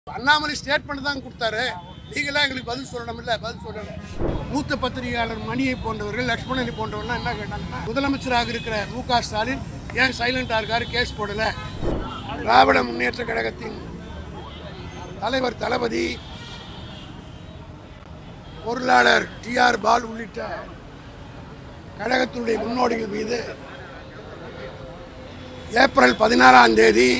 Annamalai statement தான் கொடுத்தாரு லீகலாக எங்களுக்கு பதில் சொல்லணும் இல்லை பதில் சொல்லணும் மூத்த பத்திரிகையாளர் மணியை போன்றவர்கள் லட்சுமணனை போன்றவர்கள் என்ன கேட்டாங்கன்னா முதலமைச்சராக இருக்கிற மு க ஸ்டாலின் ஏன் சைலண்டாக இருக்காரு கேஸ் போடல திராவிட முன்னேற்ற கழகத்தின் தலைவர் தளபதி பொருளாளர் டிஆர் பால் உள்ளிட்ட கழகத்தினுடைய முன்னோடிகள் மீது ஏப்ரல் பதினாறாம் தேதி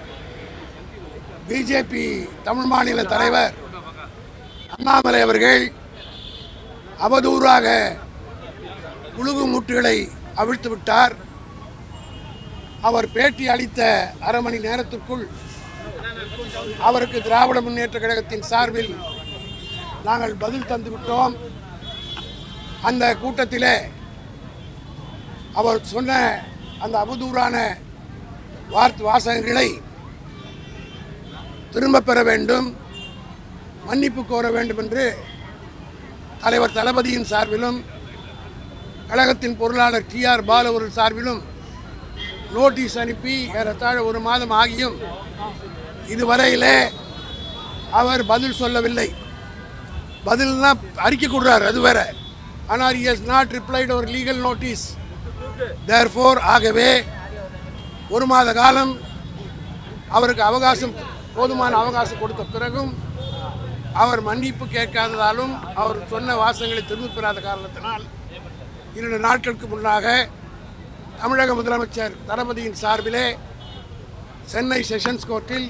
பிஜேபி தமிழ் மாநில தலைவர் அண்ணாமலை அவர்கள் அவதூறாக குழுகு மூட்டுகளை அவிழ்த்து விட்டார் அவர் பேட்டி அளித்த அரை மணி நேரத்திற்குள் அவருக்கு திராவிட முன்னேற்ற கழகத்தின் சார்பில் நாங்கள் பதில் தந்து விட்டோம் அந்த கூட்டத்திலே அவர் சொன்ன அந்த அவதூறான வார்த்தை வாசகங்களை திரும்ப பெற வேண்டும் மன்னிப்பு கோர வேண்டும் என்று தலைவர் தளபதியின் சார்பிலும் கழகத்தின் பொருளாளர் டி ஆர் பாலு அவர்கள் சார்பிலும் நோட்டீஸ் அனுப்பி ஏறத்தாழ ஒரு மாதம் ஆகியும் இதுவரையிலே அவர் பதில் சொல்லவில்லை பதில்னா அறிக்கை கொடுறாரு அது வேற ஆனால் இஸ் நாட் ரிப்ளைட் ஒரு லீகல் நோட்டீஸ் தேர்ஃபோர் ஆகவே ஒரு மாத காலம் அவருக்கு அவகாசம் போதுமான அவகாசம் கொடுத்த பிறகும் அவர் மன்னிப்பு கேட்காததாலும் அவர் சொன்ன வாசகங்களை திரும்பப் பெறாத காரணத்தினால் இரண்டு நாட்களுக்கு முன்னாக தமிழக முதலமைச்சர் தளபதியின் சார்பிலே சென்னை செஷன்ஸ் கோர்ட்டில்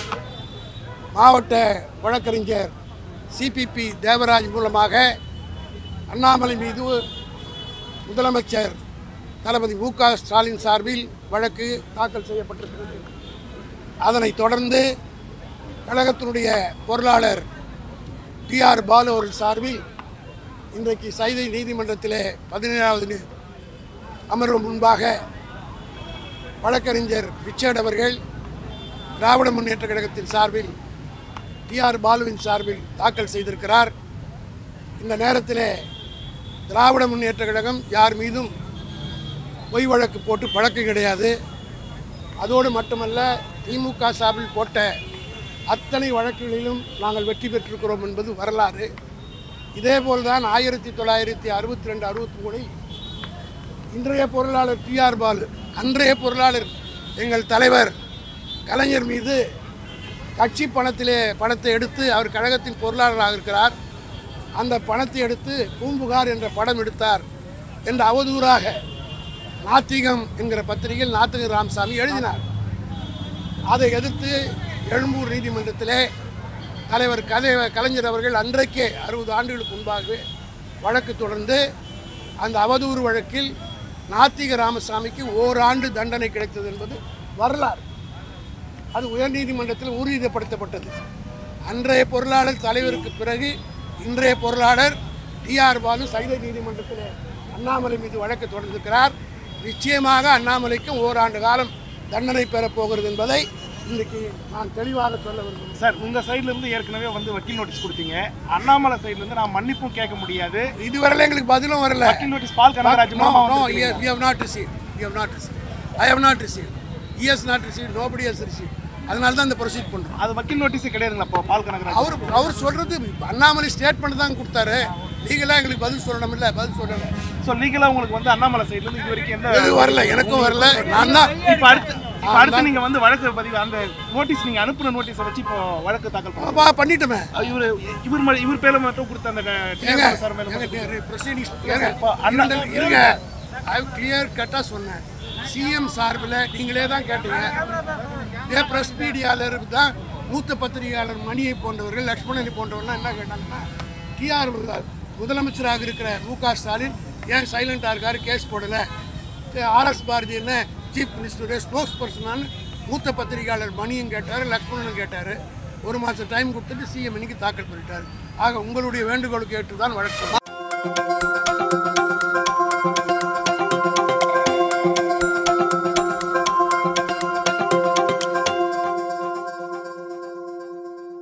மாவட்ட வழக்கறிஞர் சிபிபி தேவராஜ் மூலமாக அண்ணாமலை மீது முதலமைச்சர் தளபதி மு க ஸ்டாலின் சார்பில் வழக்கு தாக்கல் செய்யப்பட்டிருக்கிறது அதனைத் தொடர்ந்து கழகத்தினுடைய பொருளாளர் டி ஆர் பாலு அவர்கள் சார்பில் இன்றைக்கு சைதை நீதிமன்றத்திலே பதினேழாவது நி- அமர்வு முன்பாக வழக்கறிஞர் ரிச்சர்ட் அவர்கள் திராவிட முன்னேற்ற கழகத்தின் சார்பில் டி ஆர் பாலுவின் சார்பில் தாக்கல் செய்திருக்கிறார் இந்த நேரத்திலே திராவிட முன்னேற்ற கழகம் யார் மீதும் பொய் வழக்கு போட்டு பழக்கம் கிடையாது அதோடு மட்டுமல்ல திமுக சார்பில் போட்ட அத்தனை வழக்குகளிலும் நாங்கள் வெற்றி பெற்றிருக்கிறோம் என்பது வரலாறு இதேபோல் தான் ஆயிரத்தி தொள்ளாயிரத்தி அறுபத்தி ரெண்டு அறுபத்தி மூணில் இன்றைய பொருளாளர் டி ஆர் பாலு அன்றைய பொருளாளர் எங்கள் தலைவர் கலைஞர் மீது கட்சி பணத்திலே பணத்தை எடுத்து அவர் கழகத்தின் பொருளாளராக இருக்கிறார் அந்த பணத்தை எடுத்து பூம்புகார் என்ற படம் எடுத்தார் என்ற அவதூறாக நாத்திகம் என்கிற பத்திரிகையில் நாத்திக ராமசாமி எழுதினார் அதை எதிர்த்து எழும்பூர் நீதிமன்றத்திலே தலைவர் கதை கலைஞர் அவர்கள் அன்றைக்கே அறுபது ஆண்டுகளுக்கு முன்பாகவே வழக்கு தொடர்ந்து அந்த அவதூறு வழக்கில் நாத்திக ராமசாமிக்கு ஓராண்டு தண்டனை கிடைத்தது என்பது வரலாறு அது உயர்நீதிமன்றத்தில் உறுதிப்படுத்தப்பட்டது அன்றைய பொருளாளர் தலைவருக்கு பிறகு இன்றைய பொருளாளர் டிஆர் பாலு சைதை நீதிமன்றத்தில் அண்ணாமலை மீது வழக்கு தொடர்ந்திருக்கிறார் நிச்சயமாக அண்ணாமலைக்கும் ஓராண்டு காலம் தண்டனை பெறப் போகிறது என்பதை இன்றைக்கு நான் தெளிவாக சொல்ல விரும்புகிறேன் சார் உங்க சைடுல இருந்து ஏற்கனவே வந்து வக்கீல் நோட்டீஸ் கொடுத்தீங்க அண்ணாமலை சைடுல இருந்து நான் மன்னிப்பும் கேட்க முடியாது இதுவரையில எங்களுக்கு பதிலும் வரல வக்கீல் நோட்டீஸ் பால் கனகராஜ் No, மூலமா no, வந்திருக்கு. you you have not received. You have not received. I have not received. He has not received. Nobody has received. அதனால தான் இந்த ப்ரொசீட் பண்ணுறோம் அது வக்கீல் நோட்டீஸே கிடையாதுங்களா இப்போ பால் கனகராஜ் அவர் அவர் சொல்றது அண்ணாமலை ஸ்டேட்மெண்ட் தான் கொடுத்தாரு லீகலாக எங்களுக்கு பதில் சொல்லணும் இல்லை பதில் சொல்லணும் ஸோ லீகலா உங்களுக்கு வந்து அண்ணாமலை சைடுல இருந்து இது வரைக்கும் எந்த எது வரல எனக்கும் வரல நான் தான் இப்போ அடுத்து இப்போ அடுத்து நீங்க வந்து வழக்கு பதிவு அந்த நோட்டீஸ் நீங்க அனுப்புன நோட்டீஸை வச்சு இப்போ வழக்கு தாக்கல் பண்ணுங்க அப்பா பண்ணிட்டோமே இவர் இவர் மேல- இவர் பேர்ல மட்டும் கொடுத்த அந்த ஏங்க டிஆர் சார் மேல மட்டும் ப்ரொசீடிங்ஸ் இப்போ அண்ணா- இருங்க ஐ கிளியர் கட்டாக சொன்னேன் சிஎம் சார்பில் நீங்களே தான் கேட்டீங்க இதே ப்ரெஸ் மீடியாவில் தான் மூத்த பத்திரிகையாளர் மணியை போன்றவர்கள் லக்ஷ்மணனை போன்றவர்கள் என்ன கேட்டாங்கன்னா டிஆர் முதலமைச்சராக இருக்கிற மு க ஸ்டாலின் ஏன் சைலண்டாக இருக்காரு கேஸ் போடலை ஆர்எஸ் பாரதி என்ன சீஃப் மினிஸ்டருடைய ஸ்போக்ஸ் பர்சனான்னு மூத்த பத்திரிகையாளர் மணியும் கேட்டார் லக்ஷ்மணனும் கேட்டார் ஒரு மாதம் டைம் கொடுத்துட்டு சிஎம் இன்னைக்கு தாக்கல் பண்ணிட்டார் ஆக உங்களுடைய வேண்டுகோளுக்கு ஏற்று தான் வழக்கு